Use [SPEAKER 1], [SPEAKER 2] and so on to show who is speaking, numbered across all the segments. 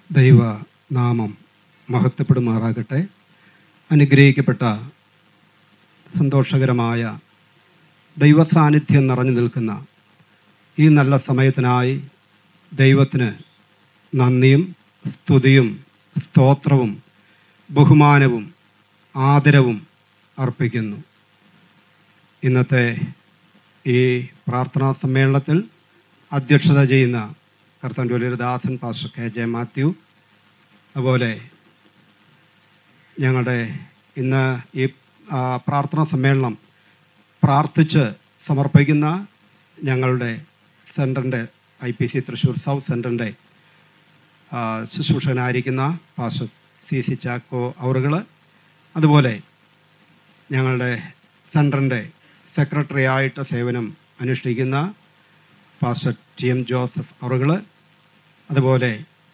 [SPEAKER 1] ദൈവ നാമം മഹത്വപ്പെടുമാറാകട്ടെ അനുഗ്രഹിക്കപ്പെട്ട സന്തോഷകരമായ ദൈവ സാന്നിധ്യം നിറഞ്ഞു നിൽക്കുന്ന ഈ നല്ല സമയത്തിനായി ദൈവത്തിന് നന്ദിയും സ്തുതിയും സ്തോത്രവും ബഹുമാനവും ആദരവും അർപ്പിക്കുന്നു ഇന്നത്തെ ഈ പ്രാർത്ഥനാ സമ്മേളനത്തിൽ അധ്യക്ഷത ചെയ്യുന്ന കർത്താൻ വലിയൊരു ദാസൻ പാസ്റ്റർ കെ ജെ മാത്യു അതുപോലെ ഞങ്ങളുടെ ഇന്ന് ഈ ആ, പ്രാർത്ഥനാ സമ്മേളനം പ്രാർത്ഥിച്ച് സമർപ്പിക്കുന്ന ഞങ്ങളുടെ സെൻറ്ററിൻ്റെ I P C Thrissur south സെൻറ്ററിൻ്റെ ശുശ്രൂഷകനായിരിക്കുന്ന പാസ്റ്റർ സി സി ചാക്കോ അവറുകൾ അതുപോലെ ഞങ്ങളുടെ സെൻറ്ററിൻ്റെ സെക്രട്ടറി ആയിട്ട് സേവനം അനുഷ്ഠിക്കുന്ന പാസ്റ്റർ ടി എം ജോസഫ് അവറുകൾ അതുപോലെ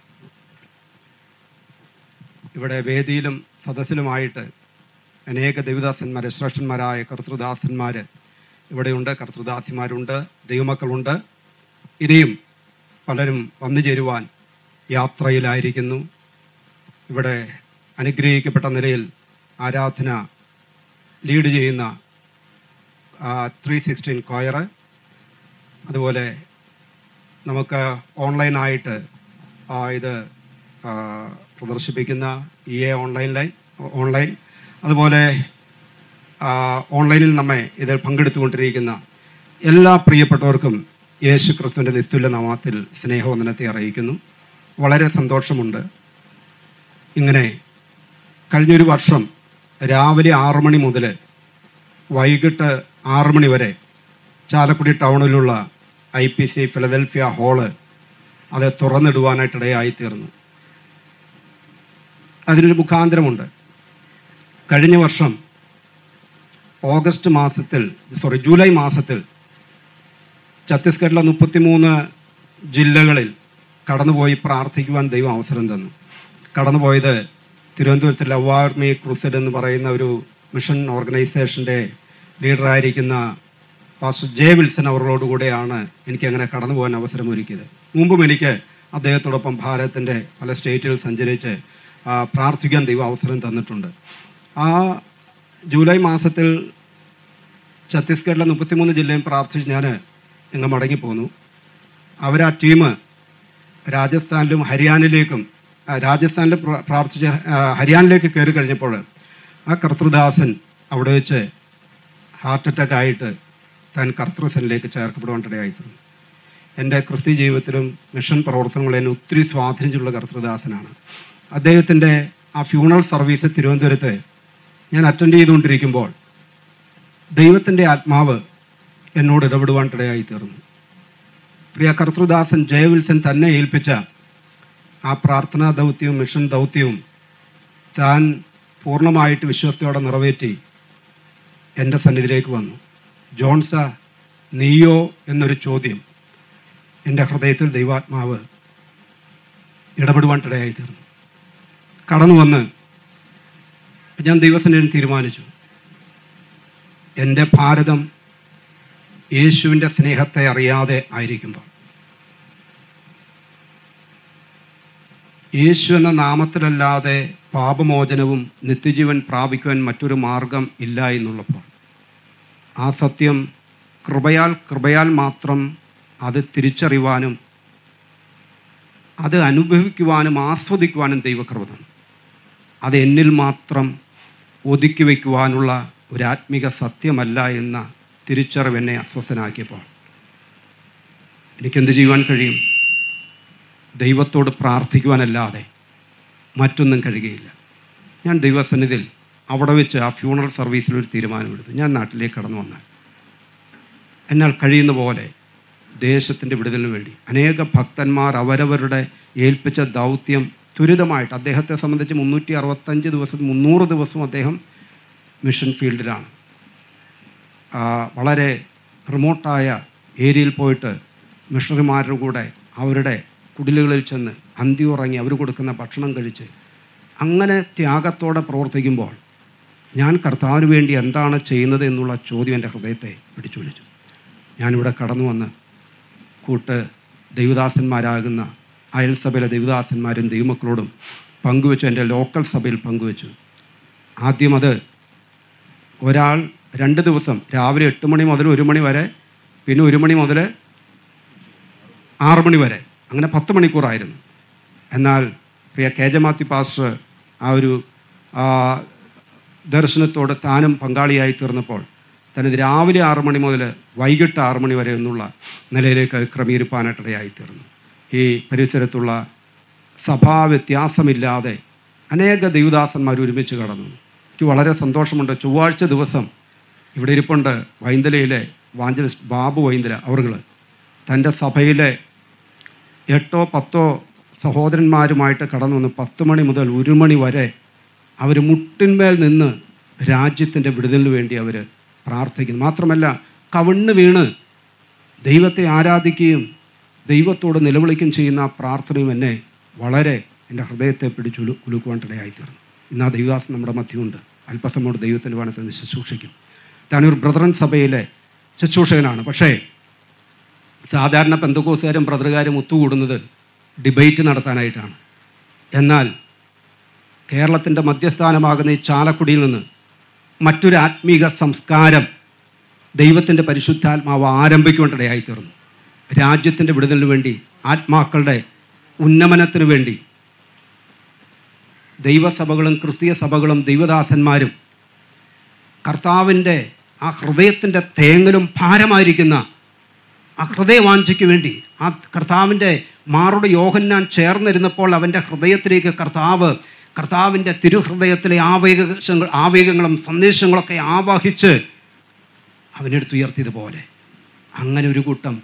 [SPEAKER 1] ഇവിടെ വേദിയിലും സദസ്സിലുമായിട്ട് അനേക ദൈവദാസന്മാർ ശ്രേഷ്ഠന്മാരായ കർത്തൃദാസന്മാർ ഇവിടെയുണ്ട് കർത്തൃദാസിമാരുണ്ട് ദൈവമക്കളുണ്ട് ഇനിയും പലരും വന്നു ചേരുവാൻ യാത്രയിലായിരിക്കുന്നു ഇവിടെ അനുഗ്രഹിക്കപ്പെട്ട നിലയിൽ ആരാധന ലീഡ് ചെയ്യുന്ന ത്രീ സിക്സ്റ്റീൻ കോയർ അതുപോലെ നമുക്ക് ഓൺലൈനായിട്ട് ആ, ഇത് ആ, പ്രദർശിപ്പിക്കുന്ന E A online line online അതുപോലെ ആ, ഓൺലൈനിൽ നമ്മെ ഇതിൽ പങ്കെടുത്തുകൊണ്ടിരിക്കുന്ന എല്ലാ പ്രിയപ്പെട്ടവർക്കും യേശു ക്രിസ്തുവിൻ്റെ നിസ്തുല്യ നാമത്തിൽ സ്നേഹവന്ദനത്തെ അറിയിക്കുന്നു വളരെ സന്തോഷമുണ്ട് ഇങ്ങനെ കഴിഞ്ഞൊരു വർഷം രാവിലെ ആറു മണി മുതൽ വൈകിട്ട് ആറു മണി വരെ ചാലക്കുടി ടൗണിലുള്ള I P C Philadelphia hall അത് തുറന്നിടുവാനായിട്ടിടയായി തീർന്നു അതിനൊരു മുഖാന്തരമുണ്ട് കഴിഞ്ഞ വർഷം ഓഗസ്റ്റ് മാസത്തിൽ സോറി ജൂലൈ മാസത്തിൽ ഛത്തീസ്ഗഡിലെ മുപ്പത്തിമൂന്ന് ജില്ലകളിൽ കടന്നുപോയി പ്രാർത്ഥിക്കുവാൻ ദൈവം അവസരം തന്നു കടന്നുപോയത് തിരുവനന്തപുരത്ത് ലവ് ആർമി ക്രൂസഡ് എന്ന് പറയുന്ന ഒരു മിഷൻ ഓർഗനൈസേഷൻ്റെ ലീഡറായിരിക്കുന്ന പാസ്റ്റർ ജെ വിൽസൺ അവരോട് കൂടെയാണ് എനിക്ക് അങ്ങനെ കടന്നു പോകാൻ അവസരം ഒരുക്കിയത് മുമ്പും എനിക്ക് അദ്ദേഹത്തോടൊപ്പം ഭാരതത്തിൻ്റെ പല സ്റ്റേറ്റുകൾ സഞ്ചരിച്ച് ആ, പ്രാർത്ഥിക്കാൻ ദൈവം അവസരം തന്നിട്ടുണ്ട് ആ ജൂലൈ മാസത്തിൽ ഛത്തീസ്ഗഡിലെ മുപ്പത്തിമൂന്ന് ജില്ലയും പ്രാർത്ഥിച്ച് ഞാൻ ഇങ്ങ് മടങ്ങിപ്പോന്നു അവർ ആ ടീം രാജസ്ഥാനിലും ഹരിയാനയിലേക്കും ആ, രാജസ്ഥാനിൽ പ്ര- പ്രാർത്ഥിച്ച് ആ, ഹരിയാനയിലേക്ക് കയറി കഴിഞ്ഞപ്പോൾ ആ കർത്തൃദാസൻ അവിടെ വെച്ച് ഹാർട്ട് അറ്റാക്ക് ആയിട്ട് താൻ കർത്തൃസനിലേക്ക് ചേർക്കപ്പെടുവാനിടയായിത്തീർന്നു എൻ്റെ ക്രിസ്ത്യ ജീവിതത്തിലും മിഷൻ പ്രവർത്തനങ്ങളും എന്നെ ഒത്തിരി സ്വാധീനിച്ചിട്ടുള്ള കർത്തൃദാസനാണ് അദ്ദേഹത്തിൻ്റെ ആ ഫ്യൂണറൽ സർവീസ് തിരുവനന്തപുരത്ത് ഞാൻ അറ്റൻഡ് ചെയ്തുകൊണ്ടിരിക്കുമ്പോൾ ദൈവത്തിൻ്റെ ആത്മാവ് എന്നോട് ഇടപെടുവാനിടയായി തീർന്നു പ്രിയ കർത്തൃദാസൻ ജയവിൽസൻ തന്നെ ഏൽപ്പിച്ച ആ പ്രാർത്ഥനാ ദൗത്യവും മിഷൻ ദൗത്യവും താൻ പൂർണ്ണമായിട്ട് വിശ്വസ്തയോടെ നിറവേറ്റി എൻ്റെ സന്നിധിയിലേക്ക് വന്നു ജോൺസ നീയോ എന്നൊരു ചോദ്യം എൻ്റെ ഹൃദയത്തിൽ ദൈവാത്മാവ് ഇടപെടുവാനിടയായി തീർന്നു കടന്നു വന്ന് ഞാൻ ദൈവസന്നിധിയിൽ തീരുമാനിച്ചു എൻ്റെ ഭാരതം യേശുവിൻ്റെ സ്നേഹത്തെ അറിയാതെ ആയിരിക്കുമ്പോൾ യേശു എന്ന നാമത്തിലല്ലാതെ പാപമോചനവും നിത്യജീവൻ പ്രാപിക്കുവാൻ മറ്റൊരു മാർഗം ഇല്ല എന്നുള്ളപ്പോൾ ആ സത്യം കൃപയാൽ കൃപയാൽ മാത്രം അത് തിരിച്ചറിയുവാനും അത് അനുഭവിക്കുവാനും ആസ്വദിക്കുവാനും ദൈവകൃപ തന്നു അത് എന്നിൽ മാത്രം ഒതുക്കി വയ്ക്കുവാനുള്ള ഒരു ആത്മിക സത്യമല്ല എന്ന തിരിച്ചറിവ് എന്നെ അസ്വസ്ഥനാക്കിയപ്പോൾ എനിക്കെന്ത് ചെയ്യുവാൻ കഴിയും ദൈവത്തോട് പ്രാർത്ഥിക്കുവാനല്ലാതെ മറ്റൊന്നും കഴിയുകയില്ല ഞാൻ ദൈവസന്നിധിയിൽ അവിടെ വെച്ച് ആ ഫ്യൂണറൽ സർവീസിൽ ഒരു തീരുമാനമെടുത്തു ഞാൻ നാട്ടിലേക്ക് കടന്നു വന്നാൽ എന്നാൽ കഴിയുന്ന പോലെ ദേശത്തിൻ്റെ വിടുതലിന് വേണ്ടി അനേക ഭക്തന്മാർ അവരവരുടെ ഏൽപ്പിച്ച ദൗത്യം ത്വരിതമായിട്ട് അദ്ദേഹത്തെ സംബന്ധിച്ച് മുന്നൂറ്റി അറുപത്തഞ്ച് ദിവസം മുന്നൂറ് ദിവസവും അദ്ദേഹം മിഷൻ ഫീൽഡിലാണ് ആ, വളരെ റിമോട്ടായ ഏരിയയിൽ പോയിട്ട് മിഷണറിമാരുടെ കൂടെ അവരുടെ കുടിലുകളിൽ ചെന്ന് അന്തി ഉറങ്ങി അവർ കൊടുക്കുന്ന ഭക്ഷണം കഴിച്ച് അങ്ങനെ ത്യാഗത്തോടെ പ്രവർത്തിക്കുമ്പോൾ ഞാൻ കർത്താവിന് വേണ്ടി എന്താണ് ചെയ്യുന്നത് എന്നുള്ള ചോദ്യം എൻ്റെ ഹൃദയത്തെ പിടിച്ചു വിളിച്ചു ഞാനിവിടെ കടന്നു വന്ന് കൂട്ട് ദൈവദാസന്മാരാകുന്ന അയൽ സഭയിലെ ദൈവദാസന്മാരും ദൈവമക്കളോടും പങ്കുവെച്ചു എൻ്റെ ലോക്കൽ സഭയിൽ പങ്കുവെച്ചു ആദ്യം അത് ഒരാൾ രണ്ട് ദിവസം രാവിലെ എട്ട് മണി മുതൽ ഒരു മണി വരെ പിന്നെ ഒരു മണി മുതൽ ആറ് മണി വരെ അങ്ങനെ പത്ത് മണിക്കൂറായിരുന്നു എന്നാൽ പ്രിയ കെ ജെ മാത്യു പാസ്റ്റർ ആ ഒരു ആ, ദർശനത്തോട് താനും പങ്കാളിയായി തീർന്നപ്പോൾ തനിത് രാവിലെ ആറ് മണി മുതൽ വൈകിട്ട് ആറ് മണി വരെ എന്നുള്ള നിലയിലേക്ക് ക്രമീകരിപ്പാനായിട്ടിടയായി തീർന്നു ഈ പരിസരത്തുള്ള സഭാ വ്യത്യാസമില്ലാതെ അനേക ദൈവദാസന്മാർ ഒരുമിച്ച് കടന്നു എനിക്ക് വളരെ സന്തോഷമുണ്ട് ചൊവ്വാഴ്ച ദിവസം ഇവിടെ ഇരിപ്പുണ്ട് വൈന്തലയിലെ വാഞ്ചലിസ്റ്റ് ബാബു വൈന്തല അവറുകൾ തൻ്റെ സഭയിലെ എട്ടോ പത്തോ സഹോദരന്മാരുമായിട്ട് കടന്നു വന്ന് പത്ത് മണി മുതൽ ഒരു മണി വരെ അവർ മുട്ടിന്മേൽ നിന്ന് രാജ്യത്തിൻ്റെ വിടുതലിന് വേണ്ടി അവർ പ്രാർത്ഥിക്കുന്നു മാത്രമല്ല കവിണ്ണ് വീണ് ദൈവത്തെ ആരാധിക്കുകയും ദൈവത്തോട് നിലവിളിക്കുകയും ചെയ്യുന്ന ആ പ്രാർത്ഥനയും എന്നെ വളരെ എൻ്റെ ഹൃദയത്തെ പിടിച്ചു ഉലു- കുലുക്കുവാനിടയായി തീർന്നു ഇന്ന് ആ ദൈവദാസൻ നമ്മുടെ മധ്യമുണ്ട് അല്പസമോട് ദൈവത്തിൻ്റെ വനത്തിൽ നിന്ന് ശുശ്രൂഷിക്കും താനൊരു ബ്രദറൻ സഭയിലെ ശുശ്രൂഷകനാണ് പക്ഷേ സാധാരണ പെന്തക്കോസുകാരും ബ്രദറുകാരും ഒത്തുകൂടുന്നത് ഡിബേറ്റ് നടത്താനായിട്ടാണ് എന്നാൽ കേരളത്തിൻ്റെ മധ്യസ്ഥാനമാകുന്ന ഈ ചാലക്കുടിയിൽ നിന്ന് മറ്റൊരു ആത്മീക സംസ്കാരം ദൈവത്തിൻ്റെ പരിശുദ്ധാത്മാവ് ആരംഭിക്കുവാനിടയായി തീർന്നു രാജ്യത്തിൻ്റെ വിടുതലിന് വേണ്ടി ആത്മാക്കളുടെ ഉന്നമനത്തിനു വേണ്ടി ദൈവസഭകളും ക്രിസ്തീയ സഭകളും ദൈവദാസന്മാരും കർത്താവിൻ്റെ ആ ഹൃദയത്തിൻ്റെ തേങ്ങലും ഭാരമായിരിക്കുന്ന ആ ഹൃദയവാഞ്ചയ്ക്ക് വേണ്ടി ആ കർത്താവിൻ്റെ മാറുടെ യോഹന്നാൻ ചേർന്നിരുന്നപ്പോൾ അവൻ്റെ ഹൃദയത്തിലേക്ക് കർത്താവ് കർത്താവിൻ്റെ തിരുഹൃദയത്തിലെ ആവേഗങ്ങൾ ആവേഗങ്ങളും സന്ദേശങ്ങളൊക്കെ ആവാഹിച്ച് അവനെടുത്തുയർത്തിയതുപോലെ അങ്ങനെ ഒരു കൂട്ടം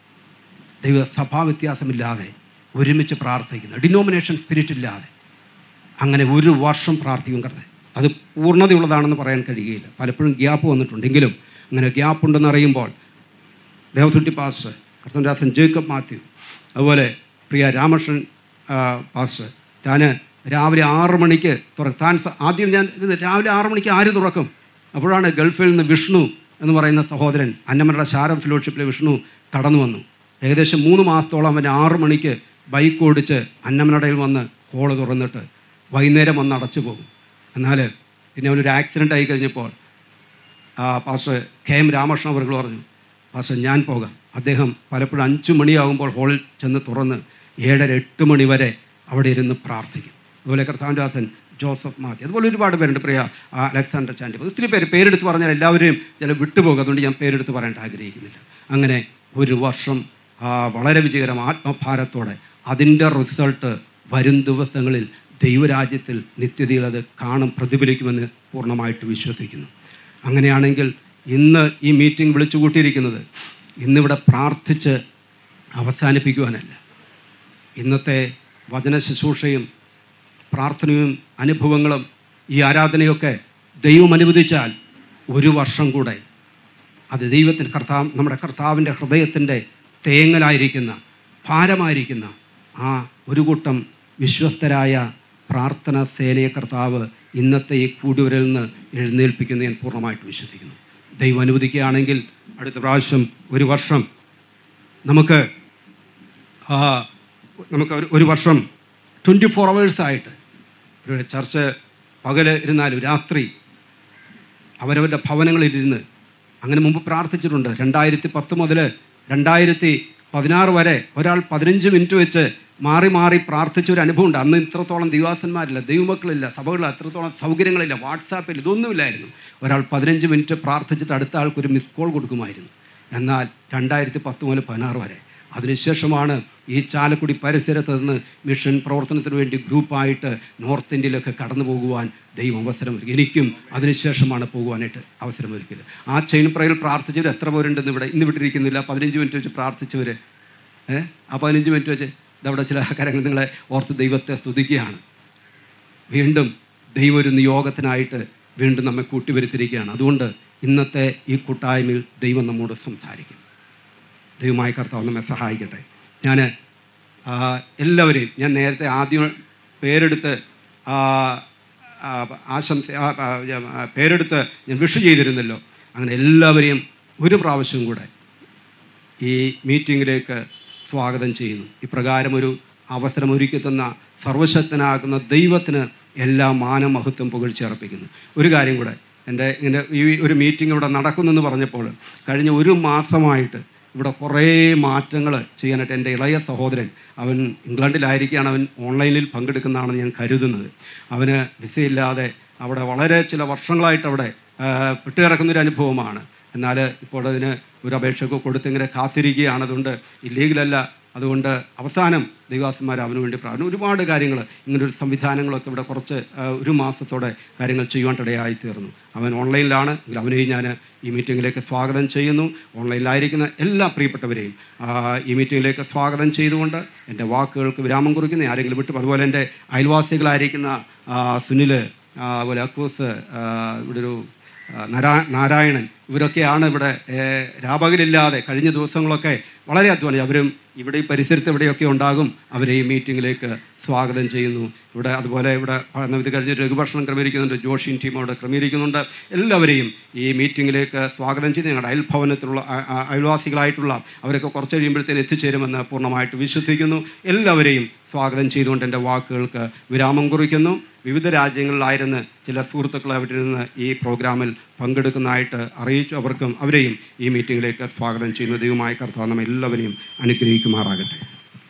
[SPEAKER 1] ദൈവ സഭാ വ്യത്യാസമില്ലാതെ ഒരുമിച്ച് പ്രാർത്ഥിക്കുന്ന ഡിനോമിനേഷൻ സ്പിരിറ്റ് ഇല്ലാതെ അങ്ങനെ ഒരു വർഷം പ്രാർത്ഥിക്കും കർത്താവ് അത് പൂർണ്ണതയുള്ളതാണെന്ന് പറയാൻ കഴിയുകയില്ല പലപ്പോഴും ഗ്യാപ്പ് വന്നിട്ടുണ്ടെങ്കിലും അങ്ങനെ ഗ്യാപ്പ് ഉണ്ടെന്ന് അറിയുമ്പോൾ ദേവസുട്ടി പാസ്റ്റർ കർത്തൻദാസൻ ജേക്കബ് മാത്യു അതുപോലെ പ്രിയ രാമകൃഷ്ണൻ ആ, പാസ്റ്റർ താൻ രാവിലെ ആറ് മണിക്ക് തുറ താൻ സ- ആദ്യം ഞാൻ ഇത് രാവിലെ ആറ് മണിക്ക് ആര് തുറക്കും അപ്പോഴാണ് ഗൾഫിൽ നിന്ന് വിഷ്ണു എന്ന് പറയുന്ന സഹോദരൻ അന്നമരുടെ ശാരം ഫെലോഷിപ്പിലെ വിഷ്ണു കടന്നു വന്നു ഏകദേശം മൂന്ന് മാസത്തോളം അവൻ ആറ് മണിക്ക് ബൈക്ക് ഓടിച്ച് അന്നമനടയിൽ വന്ന് ഹോള് തുറന്നിട്ട് വൈകുന്നേരം വന്ന് അടച്ചു പോകും എന്നാൽ പിന്നെ അവനൊരു ആക്സിഡൻ്റ് ആയി കഴിഞ്ഞപ്പോൾ ആ, പാസ്റ്റർ കെ എം രാമകൃഷ്ണൻ അവർ പറഞ്ഞു പാസ്റ്റർ ഞാൻ പോകാം അദ്ദേഹം പലപ്പോഴും അഞ്ചു മണിയാകുമ്പോൾ ഹോളിൽ ചെന്ന് തുറന്ന് ഏഴര എട്ട് മണി വരെ അവിടെ ഇരുന്ന് പ്രാർത്ഥിക്കും അതുപോലെ കർത്താവിൻ്റെ ദാസൻ ജോസഫ് മാത്യു അതുപോലെ ഒരുപാട് പേരുണ്ട് പ്രിയ ആ, അലക്സാണ്ടർ ചാണ്ടി ഒത്തിരി പേര് പേരെടുത്ത് പറഞ്ഞാൽ എല്ലാവരെയും ചില വിട്ടുപോകും അതുകൊണ്ട് ഞാൻ പേരെടുത്ത് പറയാനായിട്ട് ആഗ്രഹിക്കുന്നില്ല അങ്ങനെ ഒരു വർഷം ആ, വളരെ വിജയകരം ആത്മഭാരത്തോടെ അതിൻ്റെ റിസൾട്ട് വരും ദിവസങ്ങളിൽ ദൈവരാജ്യത്തിൽ നിത്യതയിൽ അത് കാണും പ്രതിഫലിക്കുമെന്ന് പൂർണ്ണമായിട്ട് വിശ്വസിക്കുന്നു അങ്ങനെയാണെങ്കിൽ ഇന്ന് ഈ മീറ്റിംഗ് വിളിച്ചു കൂട്ടിയിരിക്കുന്നത് ഇന്നിവിടെ പ്രാർത്ഥിച്ച് അവസാനിപ്പിക്കുവാനല്ല ഇന്നത്തെ വചന ശുശ്രൂഷയും പ്രാർത്ഥനയും അനുഭവങ്ങളും ഈ ആരാധനയൊക്കെ ദൈവം അനുവദിച്ചാൽ ഒരു വർഷം കൂടെ അത് ദൈവത്തിന് കർത്താവ് നമ്മുടെ കർത്താവിൻ്റെ ഹൃദയത്തിൻ്റെ തേങ്ങലായിരിക്കുന്ന ഭാരമായിരിക്കുന്ന ആ ഒരു കൂട്ടം വിശ്വസ്തരായ പ്രാർത്ഥന സേനയെ കർത്താവ് ഇന്നത്തെ ഈ കൂടിവരിൽ നിന്ന് എഴുന്നേൽപ്പിക്കുന്ന ഞാൻ പൂർണ്ണമായിട്ട് വിശ്വസിക്കുന്നു ദൈവം അനുവദിക്കുകയാണെങ്കിൽ അടുത്ത പ്രാവശ്യം ഒരു വർഷം നമുക്ക് ആ, നമുക്ക് ഒരു- ഒരു വർഷം ട്വൻറ്റി ഫോർ അവേഴ്സായിട്ട് ഒരു ചർച്ച് പകല് ഇരുന്നാലും രാത്രി അവരവരുടെ ഭവനങ്ങളിലിരുന്ന് അങ്ങനെ മുമ്പ് പ്രാർത്ഥിച്ചിട്ടുണ്ട് രണ്ടായിരത്തി പത്ത് മുതൽ രണ്ടായിരത്തി പതിനാറ് വരെ ഒരാൾ പതിനഞ്ച് മിനിറ്റ് വെച്ച് മാറി മാറി പ്രാർത്ഥിച്ച ഒരു അനുഭവമുണ്ട് അന്ന് ഇത്രത്തോളം ദിവാസന്മാരില്ല ദൈവമക്കളില്ല സഭകളിൽ അത്രത്തോളം സൗകര്യങ്ങളില്ല വാട്സാപ്പിൽ ഇതൊന്നുമില്ലായിരുന്നു ഒരാൾ പതിനഞ്ച് മിനിറ്റ് പ്രാർത്ഥിച്ചിട്ട് അടുത്ത ആൾക്ക് ഒരു മിസ് കോൾ കൊടുക്കുമായിരുന്നു എന്നാൽ രണ്ടായിരത്തി പത്ത് മുതൽ പതിനാറ് വരെ അതിനുശേഷമാണ് ഈ ചാലക്കുടി പരിസരത്ത് നിന്ന് മിഷൻ പ്രവർത്തനത്തിന് വേണ്ടി ഗ്രൂപ്പായിട്ട് നോർത്ത് ഇന്ത്യയിലൊക്കെ കടന്നു പോകുവാൻ ദൈവം അവസരം ഒരുക്കി എനിക്കും അതിനുശേഷമാണ് പോകുവാനായിട്ട് അവസരം ഒരുക്കിയത് ആ ചെയിൻ പ്രയിൽ പ്രാർത്ഥിച്ചവർ എത്ര പേരുണ്ടെന്ന് ഇവിടെ ഇന്ന് വിട്ടിരിക്കുന്നില്ല പതിനഞ്ച് മിനിറ്റ് വെച്ച് പ്രാർത്ഥിച്ചവർ ഏഹ് ആ പതിനഞ്ച് മിനിറ്റ് വെച്ച് ഇതവിടെ ചില കാര്യങ്ങൾ നിങ്ങളെ ഓർത്ത് ദൈവത്തെ സ്തുതിക്കുകയാണ് വീണ്ടും ദൈവം ഒരു നിയോഗത്തിനായിട്ട് വീണ്ടും നമ്മെ കൂട്ടിവരുത്തിരിക്കുകയാണ് അതുകൊണ്ട് ഇന്നത്തെ ഈ കൂട്ടായ്മയിൽ ദൈവം നമ്മോട് സംസാരിക്കും ദൈവമായ കർത്താവ് നമ്മെ സഹായിക്കട്ടെ ഞാൻ എല്ലാവരെയും ഞാൻ നേരത്തെ ആദ്യം പേരെടുത്ത് ആ, ആ, ആശംസ ആ, ആ, ആ, പേരെടുത്ത് ഞാൻ വിഷ് ചെയ്തിരുന്നല്ലോ അങ്ങനെ എല്ലാവരെയും ഒരു പ്രാവശ്യം കൂടെ ഈ മീറ്റിങ്ങിലേക്ക് സ്വാഗതം ചെയ്യുന്നു ഇപ്രകാരം ഒരു അവസരം ഒരുക്കി തന്ന സർവശക്തനാകുന്ന ദൈവത്തിന് എല്ലാ മാനമഹത്വം പുകഴ്ചയർപ്പിക്കുന്നു ഒരു കാര്യം കൂടെ എൻ്റെ ഇങ്ങനെ ഈ ഒരു മീറ്റിംഗ് ഇവിടെ നടക്കുന്നെന്ന് പറഞ്ഞപ്പോൾ കഴിഞ്ഞ ഒരു മാസമായിട്ട് ഇവിടെ കുറേ മാറ്റങ്ങൾ ചെയ്യാനായിട്ട് എൻ്റെ ഇളയ സഹോദരൻ അവൻ ഇംഗ്ലണ്ടിലായിരിക്കുകയാണ് അവൻ ഓൺലൈനിൽ പങ്കെടുക്കുന്നതാണെന്ന് ഞാൻ കരുതുന്നത് അവന് വിസയില്ലാതെ അവിടെ വളരെ ചില വർഷങ്ങളായിട്ട് അവിടെ ആ, പെട്ടുകിടക്കുന്നൊരു അനുഭവമാണ് എന്നാൽ ഇപ്പോൾ അതിന് ഒരു അപേക്ഷയൊക്കെ കൊടുത്തിങ്ങനെ കാത്തിരിക്കുകയാണ് അതുകൊണ്ട് ഇല്ലീഗലല്ല അതുകൊണ്ട് അവസാനം ദൈവാസന്മാർ അവന് വേണ്ടി പ്രാർത്ഥന ഒരുപാട് കാര്യങ്ങൾ ഇങ്ങനൊരു സംവിധാനങ്ങളൊക്കെ ഇവിടെ കുറച്ച് ആ, ഒരു മാസത്തോടെ കാര്യങ്ങൾ ചെയ്യുവാനിടയായി തീർന്നു അവൻ ഓൺലൈനിലാണ് എങ്കിൽ അവനെയും ഞാൻ ഈ മീറ്റിങ്ങിലേക്ക് സ്വാഗതം ചെയ്യുന്നു ഓൺലൈനിലായിരിക്കുന്ന എല്ലാ പ്രിയപ്പെട്ടവരെയും ആ, ഈ മീറ്റിങ്ങിലേക്ക് സ്വാഗതം ചെയ്തുകൊണ്ട് എൻ്റെ വാക്കുകൾക്ക് വിരാമം കുറിക്കുന്ന ആരെങ്കിലും വിട്ടു അതുപോലെ എൻ്റെ അയൽവാസികളായിരിക്കുന്ന ആ, സുനിൽ ആ, അതുപോലെ അക്കൂസ് ആ, ഇവിടെ ഒരു ആ, നാരാ നാരായണൻ ഇവരൊക്കെയാണ് ഇവിടെ ഏ, രാപകലില്ലാതെ കഴിഞ്ഞ ദിവസങ്ങളൊക്കെ വളരെ അധ്വാനം അവരും ഇവിടെ ഈ പരിസരത്ത് എവിടെയൊക്കെ ഉണ്ടാകും അവരെ ഈ മീറ്റിങ്ങിലേക്ക് സ്വാഗതം ചെയ്യുന്നു ഇവിടെ അതുപോലെ ഇവിടെ ഇത് കഴിഞ്ഞ് രഘുഭക്ഷണം ക്രമീകരിക്കുന്നുണ്ട് ജോഷിൻ ടീം അവിടെ ക്രമീകരിക്കുന്നുണ്ട് എല്ലാവരെയും ഈ മീറ്റിങ്ങിലേക്ക് സ്വാഗതം ചെയ്ത് ഞങ്ങളുടെ അയൽഭവനത്തിലുള്ള ആ- ആ- അയൽവാസികളായിട്ടുള്ള അവരൊക്കെ കുറച്ച് കഴിയുമ്പോഴത്തേന് എത്തിച്ചേരുമെന്ന് പൂർണ്ണമായിട്ട് വിശ്വസിക്കുന്നു എല്ലാവരെയും സ്വാഗതം ചെയ്തുകൊണ്ട് എൻ്റെ വാക്കുകൾക്ക് വിരാമം കുറിക്കുന്നു വിവിധ രാജ്യങ്ങളിലായിരുന്ന് ചില സുഹൃത്തുക്കൾ അവിടെ നിന്ന് ഈ പ്രോഗ്രാമിൽ പങ്കെടുക്കുന്നതായിട്ട് അറിയിച്ചു അവർക്കും അവരെയും ഈ മീറ്റിങ്ങിലേക്ക് സ്വാഗതം ചെയ്യുന്ന ദൈവമായ കർത്താവ് നമ്മെ എല്ലാവരെയും അനുഗ്രഹിക്കുമാറാകട്ടെ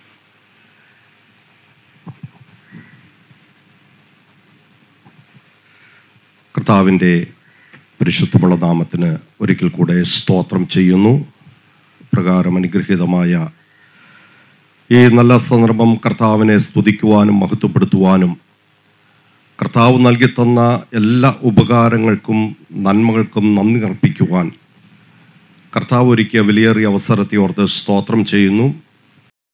[SPEAKER 2] കർത്താവിൻ്റെ പരിശുദ്ധമുള്ള നാമത്തിന് ഒരിക്കൽ കൂടെ സ്തോത്രം ചെയ്യുന്നു പ്രകാരം അനുഗ്രഹീതമായ ഈ നല്ല സന്ദർഭം കർത്താവിനെ സ്തുതിക്കുവാനും മഹത്വപ്പെടുത്തുവാനും കർത്താവ് നൽകി തന്ന എല്ലാ ഉപകാരങ്ങൾക്കും നന്മകൾക്കും നന്ദി അർപ്പിക്കുവാൻ കർത്താവ് ഒരുക്കിയ വിലയേറിയ അവസരത്തെ ഓർത്ത് സ്തോത്രം ചെയ്യുന്നു